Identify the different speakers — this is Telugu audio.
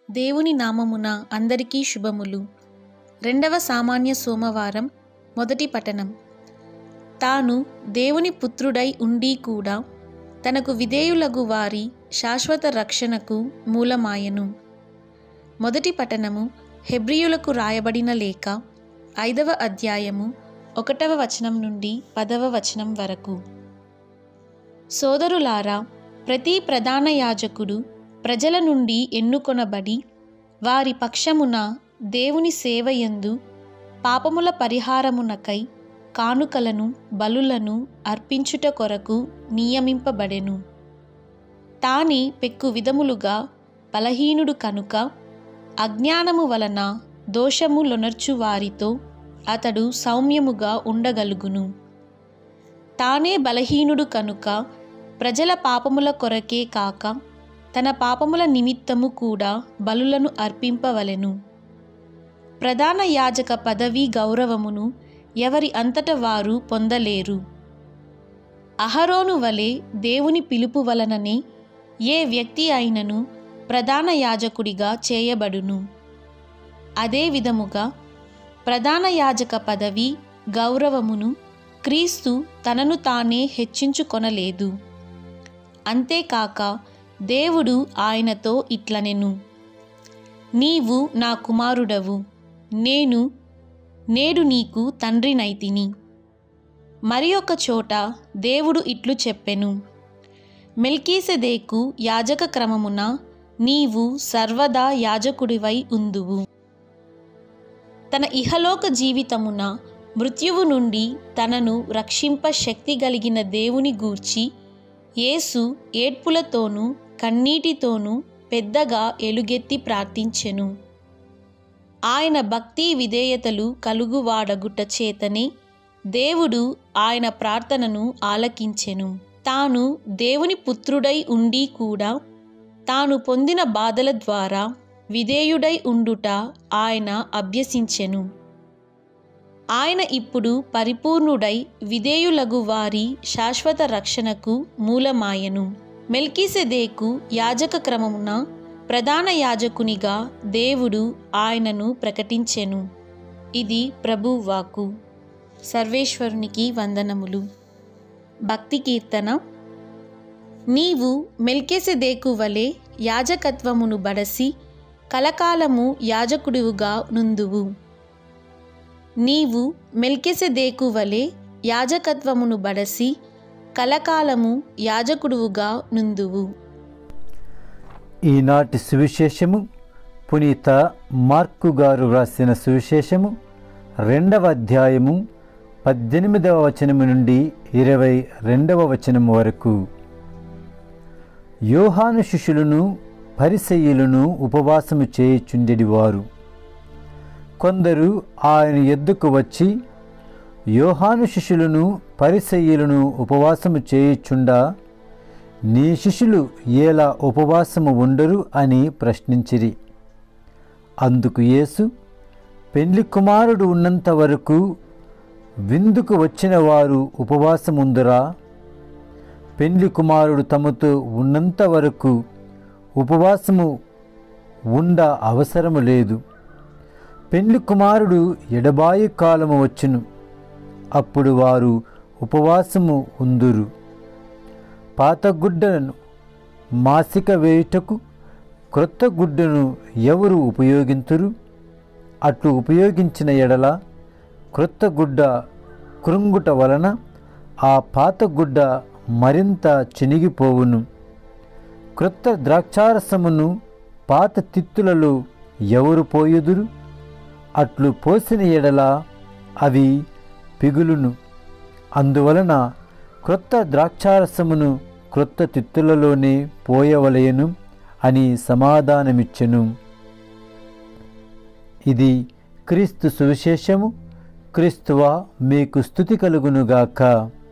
Speaker 1: దేవుని నామమున అందరికీ శుభములు రెండవ సామాన్య సోమవారం మొదటి పఠనం తాను దేవుని పుత్రుడై ఉండి కూడా తనకు విధేయులగు వారి శాశ్వత రక్షణకు మూలమాయను మొదటి పఠనము హెబ్రియులకు రాయబడిన లేఖ ఐదవ అధ్యాయము ఒకటవ వచనం నుండి పదవ వచనం వరకు సోదరులారా ప్రతి ప్రధాన యాజకుడు ప్రజల నుండి ఎన్నుకొనబడి వారి పక్షమున దేవుని సేవయందు పాపముల పరిహారమునకై కానుకలను బలులను అర్పించుట కొరకు నియమింపబడెను తానే పెక్కు విధములుగా బలహీనుడు కనుక అజ్ఞానము వలన దోషము లొనర్చు వారితో అతడు సౌమ్యముగా ఉండగలుగును తానే బలహీనుడు కనుక ప్రజల పాపముల కొరకే కాక తన పాపముల నిమిత్తము కూడా బలులను అర్పింపవలెను ప్రధాన యాజక పదవి గౌరవమును ఎవరి అంతట వారు పొందలేరు అహరోను వలె దేవుని పిలుపు వలననే ఏ వ్యక్తి అయినను ప్రధాన యాజకుడిగా చేయబడును అదే విధముగా ప్రధాన యాజక పదవి గౌరవమును క్రీస్తు తనను తానే హెచ్చించుకొనలేదు అంతేకాక దేవుడు ఆయనతో ఇట్లనెను నీవు నా కుమారుడవు నేను నేడు నీకు తండ్రినైతిని మరి ఒక చోట దేవుడు ఇట్లు చెప్పెను మెల్కీసెదేకు యాజక క్రమమున నీవు సర్వదా యాజకుడివై ఉందువు తన ఇహలోక జీవితమున మృత్యువు నుండి తనను రక్షింప శక్తి కలిగిన దేవుని గూర్చి యేసు ఏడ్పులతోనూ కన్నీటితోనూ పెద్దగా ఎలుగెత్తి ప్రార్థించెను ఆయన భక్తి విధేయతలు కలుగువాడగుట చేతనే దేవుడు ఆయన ప్రార్థనను ఆలకించెను తాను దేవుని పుత్రుడై ఉండి కూడా తాను పొందిన బాధల ద్వారా విధేయుడై ఉండుట ఆయన అభ్యసించెను ఆయన ఇప్పుడు పరిపూర్ణుడై విధేయులగు వారి శాశ్వత రక్షణకు మూలమాయను మెల్కీసెదేకు యాజక క్రమమున ప్రధాన యాజకునిగా దేవుడు ఆయనను ప్రకటించెను ఇది ప్రభు వాకు సర్వేశ్వరునికి వందనములు భక్తి కీర్తన నీవు మెల్కెసెదేకు వలె యాజకత్వమును బడసి కలకాలము యాజకుడివుగా నుందువు నీవు మెల్కెసెదేకు వలె యాజకత్వమును బడసి కలకాలము యాజకుడువుగా నుందువు
Speaker 2: ఈనాటి సువిశేషము పునీత మార్కు గారు వ్రాసిన సువిశేషము రెండవ అధ్యాయము పద్దెనిమిదవ వచనము నుండి ఇరవై రెండవ వచనము వరకు యోహాను శిష్యులను పరిసయ్యులను ఉపవాసము చేయుచుండెడివారు కొందరు ఆయన ఎద్దుకు వచ్చి యోహాను శిష్యులను పరిసయ్యులను ఉపవాసము చేయుచుండా నీ శిష్యులు ఎలా ఉపవాసము ఉండరు అని ప్రశ్నించిరి అందుకు యేసు పెండ్లి కుమారుడు ఉన్నంత వరకు విందుకు వచ్చిన వారు ఉపవాసముందురా పెండ్లి కుమారుడు తమతో ఉన్నంత వరకు ఉపవాసము ఉండ అవసరము లేదు పెండ్లి కుమారుడు ఎడబాయి కాలము వచ్చును అప్పుడు వారు ఉపవాసము ఉందురు పాత గుడ్డను మాసిక వేయుటకు క్రొత్త గుడ్డను ఎవరు ఉపయోగింతురు అట్లు ఉపయోగించిన ఎడల క్రొత్త గుడ్డ కృంగుట వలన ఆ పాత గుడ్డ మరింత చినిగిపోవును క్రొత్త ద్రాక్షారసమును పాత తిత్తులలో ఎవరు పోయుదురు అట్లు పోసిన ఎడల అవి పిగులును అందువలన క్రొత్త ద్రాక్షారసమును క్రొత్త తిత్తులలోనే పోయవలయను అని సమాధానమిచ్చెను ఇది క్రీస్తు సువిశేషము క్రీస్తువా మీకు స్థుతి కలుగునుగాక